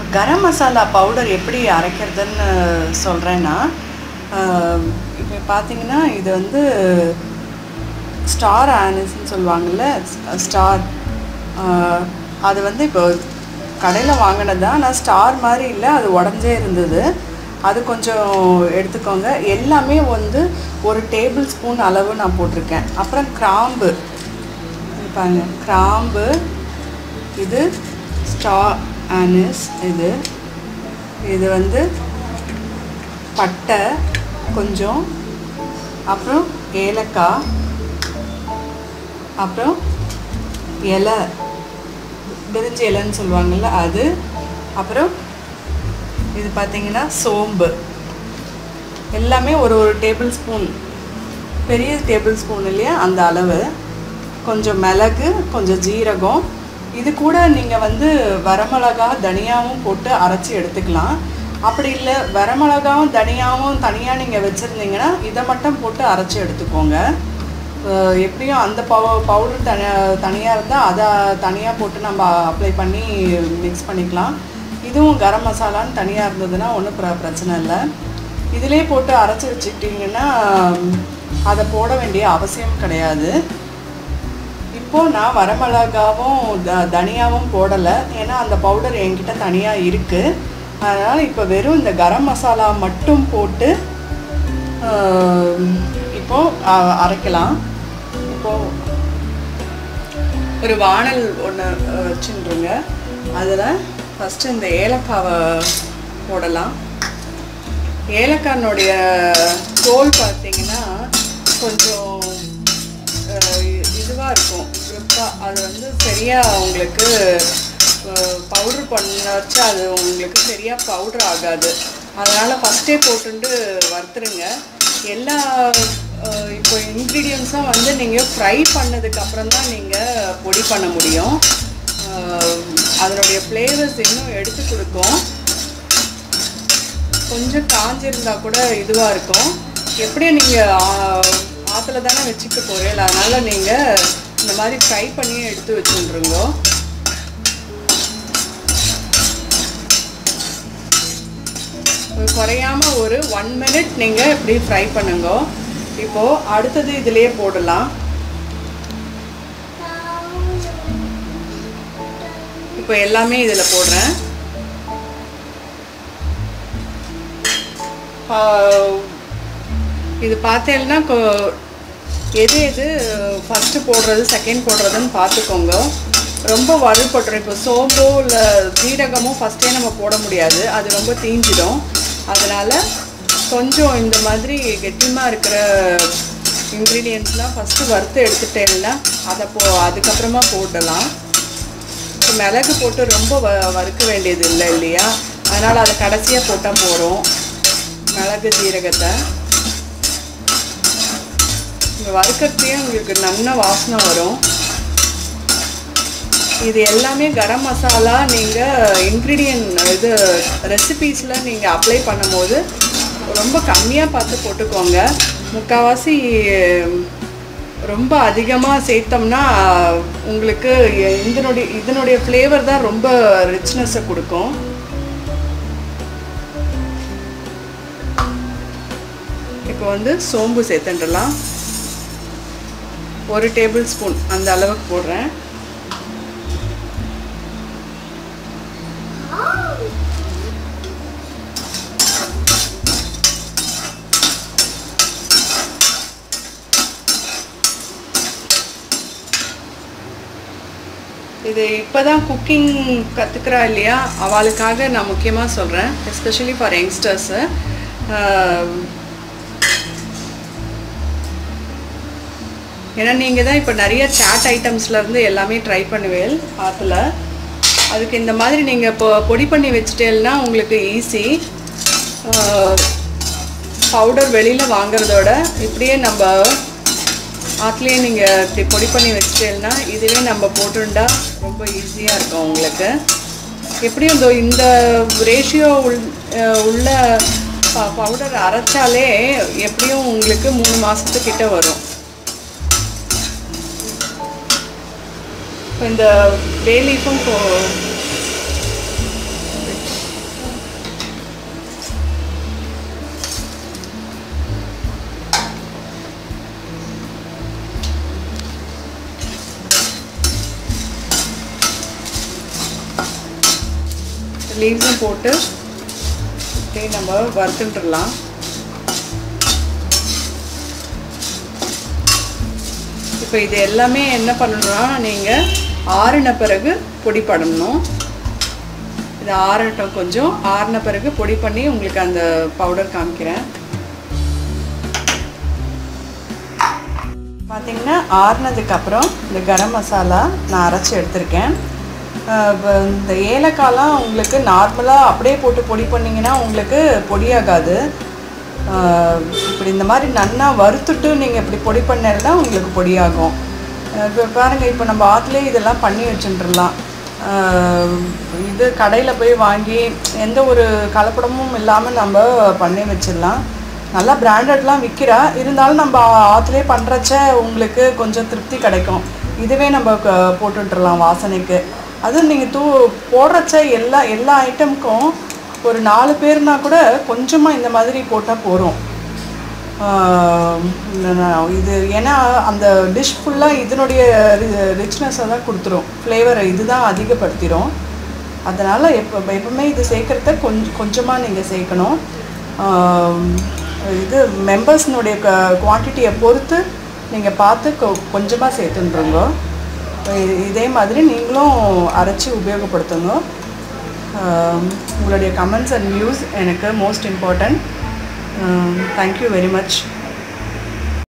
கரம் masala powder எப்படி அரைக்கிறதுன்னு சொல்கிறேன்னா இப்போ பார்த்தீங்கன்னா இது வந்து ஸ்டார் ஆனிஸ்ன்னு சொல்லுவாங்கள்ல ஸ்டார் அது வந்து இப்போ கடையில் வாங்கினது தான் ஆனால் ஸ்டார் மாதிரி இல்லை அது உடஞ்சே இருந்தது அது கொஞ்சம் எடுத்துக்கோங்க எல்லாமே வந்து ஒரு டேபிள் ஸ்பூன் அளவு நான் போட்டிருக்கேன் அப்புறம் கிராம்பு இது பாருங்க கிராம்பு இது ஸ்டார் ஆனிஸ் இது இது வந்து பட்டை கொஞ்சம் அப்புறம் ஏலக்காய் அப்புறம் இலை பிரிஞ்சி இலைன்னு சொல்லுவாங்கள்ல அது அப்புறம் இது பார்த்தீங்கன்னா சோம்பு எல்லாமே ஒரு ஒரு டேபிள் ஸ்பூன் பெரிய டேபிள் ஸ்பூன் இல்லையா அந்த அளவு கொஞ்சம் மிளகு கொஞ்சம் ஜீரகம் இது கூட நீங்கள் வந்து வரமிளகா தனியாவும் போட்டு அரைச்சி எடுத்துக்கலாம் அப்படி இல்லை வரமிளகாவும் தனியாவும் தனியாக நீங்கள் வச்சுருந்தீங்கன்னா இதை மட்டும் போட்டு அரைச்சி எடுத்துக்கோங்க அஹ் எப்படியும் அந்த பவு பவுடர் தனி தனியாக இருந்தால் அதை தனியாக போட்டு நம்ம அப்ளை பண்ணி மிக்ஸ் பண்ணிக்கலாம் இதுவும் கரம் மசாலான்னு தனியாக இருந்ததுன்னா ஒன்றும் பிர பிரச்சனை இல்லை இதிலே போட்டு அரைச்சி வச்சுக்கிட்டிங்கன்னா அதை போட வேண்டிய அவசியம் கிடையாது இப்போது நான் வரமிளகாவும் த தனியாவும் போடலை ஏன்னா அந்த பவுடர் என்கிட்ட தனியாக இருக்குது அதனால் இப்போ வெறும் இந்த கரம் மசாலா மட்டும் போட்டு ஆஹ், இப்போ அ- அரைக்கலாம் இப்போ ஒரு வாணல் ஒன்று வச்சுருங்க அதில் ஃபஸ்ட்டு இந்த ஏலக்காவை போடலாம் ஏலக்கானுடைய தோல் பார்த்தீங்கன்னா கொஞ்சம் இதுவாக இருக்கும் grip-ஆ. அது வந்து சரியாக உங்களுக்கு பவுட்ரு பண்ண வச்சு அது உங்களுக்கு சரியாக பவுட்ரு ஆகாது அதனால் ஃபஸ்ட்டே போட்டுட்டு வறுத்துருங்க எல்லா அஹ், இப்போ இன்க்ரீடியன்ஸும் வந்து நீங்கள் ஃப்ரை பண்ணதுக்கப்புறம் தான் நீங்கள் பொடி பண்ண முடியும் அஹ், அதனுடைய ஃப்ளேவர்ஸ் இன்னும் எடுத்து கொடுக்கும் கொஞ்சம் காஞ்சிருந்தா கூட இதுவாக இருக்கும் எப்படியும் நீங்கள் ஆற்றுல தானே வச்சுக்க போகிறீங்க அதனால் நீங்கள் இந்த மாதிரி ஃப்ரை பண்ணி எடுத்து வச்சுருங்க குறையாம ஒரு ஒன் மினிட் நீங்கள் இப்படி ஃப்ரை பண்ணுங்க இப்போது அடுத்தது இதுலேயே போடலாம் இப்போ எல்லாமே இதில் போடுறேன் ஆஹ் இது பார்த்தேன்னா கொ- எது எது ஃபஸ்ட்டு போடுறது செகண்ட் போடுறதுன்னு பார்த்துக்கோங்க ரொம்ப வறுபட்டுரும் இப்போ சோம்போ இல்லை ஜீரகமோ ஃபஸ்ட்டே நம்ம போட முடியாது அது ரொம்ப தீஞ்சிடும் அதனால் கொஞ்சம் இந்த மாதிரி கெட்டியமாக இருக்கிற இன்க்ரீடியன்ஸ்லாம் ஃபஸ்ட்டு வறுத்து எடுத்துட்டேன்னா அதை போ அதுக்கப்புறமா போடலாம் இப்போ மிளகு போட்டு ரொம்ப வ வறுக்க வேண்டியது இல்லை இல்லையா அதனால் அதை கடைசியாக போட்டால் போகிறோம் மிளகு ஜீரகத்தை இந்த வறுக்கத்தையே உங்களுக்கு நல்ல வாசனை வரும் இது எல்லாமே கரம் மசாலா நீங்கள் இன்க்ரீடியன்ட் இது ரெசிபீஸில் நீங்கள் அப்ளை பண்ணும்போது ரொம்ப கம்மியாக பார்த்து போட்டுக்கோங்க முக்கால்வாசி ரொம்ப அதிகமாக சேர்த்தோம்னா உங்களுக்கு இதனுடைய இதனுடைய ஃப்ளேவர் தான் ரொம்ப ரிச்னஸை கொடுக்கும் இப்போ வந்து சோம்பு சேர்த்துடலாம் ஒரு டேபிள் ஸ்பூன் அந்த அளவுக்கு போடுறேன் இது இப்போ தான் குக்கிங் கற்றுக்குறா இல்லையா அவளுக்காக நான் முக்கியமாக சொல்கிறேன் எஸ்பெஷலி ஃபார் யங்ஸ்டர்ஸு ஏன்னா நீங்கள் தான் இப்போ நிறைய சாட் ஐட்டம்ஸ்லேருந்து எல்லாமே ட்ரை பண்ணுவேன் ஆற்றுல அதுக்கு இந்த மாதிரி நீங்கள் இப்போ பொடி பண்ணி வச்சுட்டேன்னா உங்களுக்கு ஈஸி பவுடர் வெளியில் வாங்குறதோட இப்படியே நம்ம ஆற்றுலேயே நீங்கள் இப்படி பொடி பண்ணி வச்சுட்டேன்னா இதுவே நம்ம போட்டுண்டா ரொம்ப ஈஸியாக இருக்கும் உங்களுக்கு எப்படியும் இந்த இந்த ரேஷியோ உள் அஹ் உள்ள பவுடர் அரைச்சாலே எப்படியும் உங்களுக்கு மூணு மாதத்துக்கிட்ட வரும் இப்போ இந்த பே லீஃபும் போ லீவ்ஸும் போட்டு அப்படியே நம்ம வறுத்துட்டுலாம் இப்போ இது எல்லாமே என்ன பண்ணணும்னா நீங்கள் ஆறின பிறகு பொடி பண்ணணும் இது ஆறட்டும் கொஞ்சம் ஆறின பிறகு பொடி பண்ணி உங்களுக்கு அந்த பவுடர் காமிக்கிறேன் பார்த்தீங்கன்னா ஆறுனதுக்கப்புறம் இந்த கரம் மசாலா நான் அரைச்சி எடுத்திருக்கேன் அஹ் வ- இந்த ஏலக்காய்லாம் உங்களுக்கு நார்மலாக அப்படியே போட்டு பொடி பண்ணிங்கன்னா உங்களுக்கு பொடியாகாது அஹ் இப்படி இந்த மாதிரி நன்னா வறுத்துட்டு நீங்கள் இப்படி பொடி பண்ணீங்கன்னா உங்களுக்கு பொடியாகும் அஹ் இப்போ பாருங்கள் இப்போ நம்ம ஆற்றுலேயே இதெல்லாம் பண்ணி வச்சுட்டுலாம் இது கடையில் போய் வாங்கி எந்த ஒரு கலப்படமும் இல்லாமல் நம்ம பண்ணி வச்சிடலாம் நல்லா பிராண்டட்லாம் விற்கிறா இருந்தாலும் நம்ம ஆற்றுலேயே பண்ணுறச்ச உங்களுக்கு கொஞ்சம் திருப்தி கிடைக்கும் இதுவே நம்ம க- போட்டுட்றலாம் வாசனைக்கு அதுவும் நீங்கள் தூ போடுறச்ச எல்லா எல்லா ஐட்டமுக்கும் ஒரு நாலு பேர்னா கூட கொஞ்சமாக இந்த மாதிரி போட்டால் போகிறோம் இது ஏன்னா அந்த டிஷ் ஃபுல்லாக இதனுடைய ரிச்னஸை தான் கொடுத்துரும் ஃப்ளேவரை இதுதான் அதிகப்படுத்திடும் அதனால் எப்போ எப்பவுமே இது சேர்க்குறத கொஞ்சம் கொஞ்சமாக நீங்கள் சேர்க்கணும் ஆம், இது மெம்பர்ஸ்னுடைய க குவான்டிட்டியை பொறுத்து நீங்கள் பார்த்து கொ கொஞ்சமாக சேர்த்துன்றோங்க இதே மாதிரி நீங்களும் அரைச்சி உபயோகப்படுத்துங்க ஆம், உங்களுடைய கமெண்ட்ஸ் அண்ட் வியூஸ் எனக்கு most important thank you very much